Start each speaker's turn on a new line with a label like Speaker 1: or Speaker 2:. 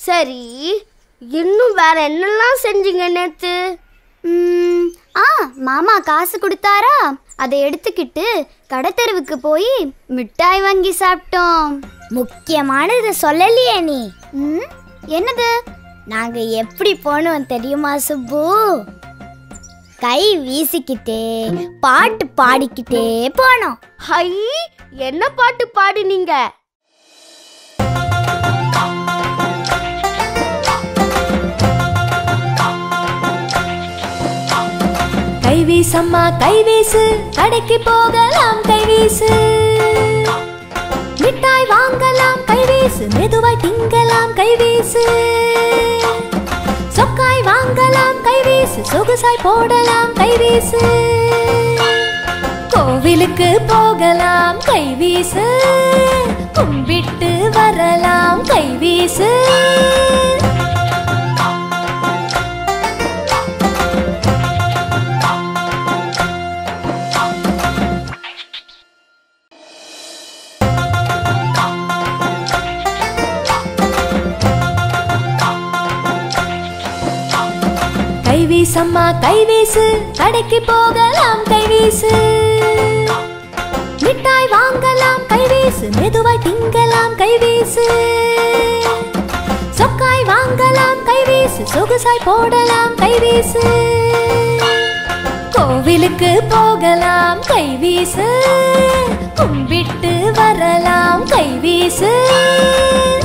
Speaker 1: சரி இன்னும் வேற என்னெல்லாம் செஞ்சீங்க நேத்து
Speaker 2: ம், ஆ மாமா காசு கொடுத்தாரா அதை எடுத்துக்கிட்டு கடைத்தெருவுக்கு போய் மிட்டாய் வாங்கி சாப்பிட்டோம்
Speaker 3: முக்கியமானது சொல்லலையே நீ
Speaker 2: ம், என்னது
Speaker 3: நாங்க எப்படி போனோம் தெரியுமா சுப்பு கை வீசிக்கிட்டே பாட்டு பாடிக்கிட்டே போனோம்
Speaker 1: ஹை என்ன பாட்டு பாடினீங்க
Speaker 4: கைவீசம்மா கைவீசு கடைக்கு போகலாம் கைவீசு மிட்டாய் வாங்கலாம் கைவீசு மெதுவாய் திங்கலாம் கைவீசு சொக்காய் வாங்கலாம் கைவீசு சொகுசாய் போடலாம் கைவீசு கோவிலுக்கு போகலாம் கைவீசு கும்பிட்டு வரலாம் கைவீசு கைவீசம்மா கைவீசு கடைக்கு போகலாம் கைவீசு மிட்டாய் வாங்கலாம் கைவீசு மெதுவாய் திங்கலாம் கைவீசு சொக்காய் வாங்கலாம் கைவீசு சொகுசாய் போடலாம் கைவீசு கோவிலுக்கு போகலாம் கைவீசு கும்பிட்டு வரலாம் கைவீசு